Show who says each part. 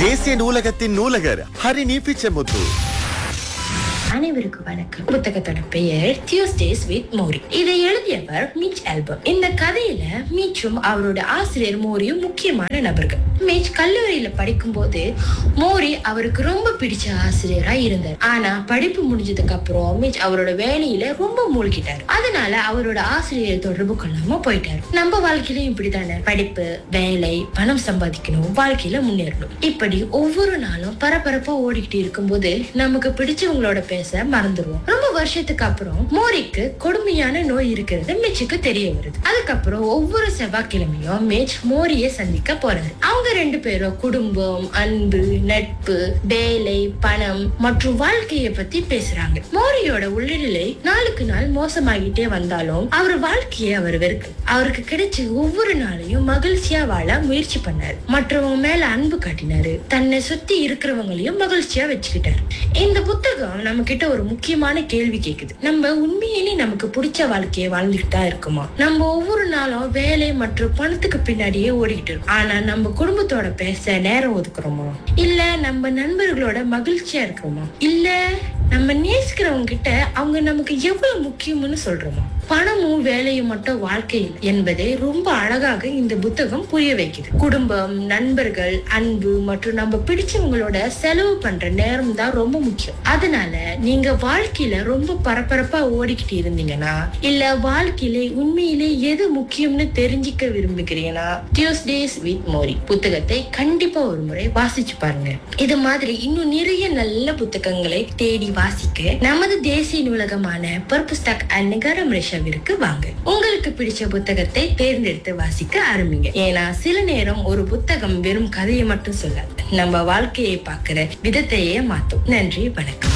Speaker 1: தேசிய நூலகத்தின் நூலகர் ஹரிணி பிச்சமுத்து
Speaker 2: அனைவருக்கும் வணக்கம் புத்தகத்தோட பெயர் டியூஸ்டேஸ் வித் மோரி இதை எழுதியவர் மிச் ஆல்பம் இந்த கதையில மீச்சும் அவரோட ஆசிரியர் மோரியும் முக்கியமான நபர்கள் மீச் கல்லூரியில படிக்கும் போது மோரி அவருக்கு ரொம்ப பிடிச்ச ஆசிரியரா இருந்தார் ஆனா படிப்பு முடிஞ்சதுக்கு அப்புறம் மீச் அவரோட வேலையில ரொம்ப மூழ்கிட்டார் அதனால அவரோட ஆசிரியர் தொடர்பு கொள்ளாம போயிட்டாரு நம்ம வாழ்க்கையிலும் இப்படித்தானே படிப்பு வேலை பணம் சம்பாதிக்கணும் வாழ்க்கையில முன்னேறணும் இப்படி ஒவ்வொரு நாளும் பரபரப்பா ஓடிக்கிட்டு இருக்கும்போது நமக்கு பிடிச்சவங்களோட பேச மறந்துடுவோம் ரொம்ப வருஷத்துக்கு அப்புறம் மோரிக்கு கொடுமையான நோய் இருக்கிறது மிச்சுக்கு தெரிய வருது அதுக்கப்புறம் ஒவ்வொரு செவ்வாய்க்கிழமையும் மேச் மோரியை சந்திக்க போறாரு அவங்க ரெண்டு பேரும் குடும்பம் அன்பு நட்பு வேலை பணம் மற்றும் வாழ்க்கையை பத்தி பேசுறாங்க மோரியோட உள்நிலை நாளுக்கு நாள் மோசமாகிட்டே வந்தாலும் அவர் வாழ்க்கையை அவர் வெறுக்கு அவருக்கு கிடைச்ச ஒவ்வொரு நாளையும் மகிழ்ச்சியா வாழ முயற்சி பண்ணாரு மற்றவங்க மேல அன்பு காட்டினாரு தன்னை சுத்தி இருக்கிறவங்களையும் மகிழ்ச்சியா வச்சுக்கிட்டாரு இந்த புத்தகம் நம்ம கிட்ட ஒரு முக்கியமான கேள்வி கேக்குது நம்ம உண்மையிலேயே நமக்கு பிடிச்ச வாழ்க்கையை வாழ்ந்துகிட்டு தான் இருக்குமா நம்ம ஒவ்வொரு நாளும் வேலை மற்றும் பணத்துக்கு பின்னாடியே ஓடிக்கிட்டு இருக்கோம் ஆனா நம்ம குடும்பத்தோட பேச நேரம் ஒதுக்குறோமா இல்ல நம்ம நண்பர்களோட மகிழ்ச்சியா இருக்கிறோமா இல்ல நம்ம நேசிக்கிறவங்க கிட்ட அவங்க நமக்கு எவ்வளவு முக்கியம்னு சொல்றோமா பணமும் வேலையும் மட்டும் வாழ்க்கை இல்லை என்பதை ரொம்ப அழகாக இந்த புத்தகம் புரிய வைக்குது குடும்பம் நண்பர்கள் அன்பு மற்றும் நம்ம பிடிச்சவங்களோட செலவு பண்ற நேரம் தான் ரொம்ப முக்கியம் அதனால நீங்க வாழ்க்கையில ரொம்ப பரபரப்பா ஓடிக்கிட்டு இருந்தீங்கன்னா இல்ல வாழ்க்கையில உண்மையிலே எது முக்கியம்னு தெரிஞ்சுக்க விரும்புகிறீங்கன்னா டியூஸ்டேஸ் வித் மோரி புத்தகத்தை கண்டிப்பா ஒரு முறை வாசிச்சு பாருங்க இது மாதிரி இன்னும் நிறைய நல்ல புத்தகங்களை தேடி வாசிக்க நமது தேசிய நூலகமான பர்புஸ்டாக் அண்ட் நிகரம் ரேஷாவிற்கு வாங்க உங்களுக்கு பிடிச்ச புத்தகத்தை தேர்ந்தெடுத்து வாசிக்க ஆரம்பிங்க ஏன்னா சில நேரம் ஒரு புத்தகம் வெறும் கதையை மட்டும் சொல்லாது நம்ம வாழ்க்கையை பார்க்கிற விதத்தையே மாத்தும் நன்றி வணக்கம்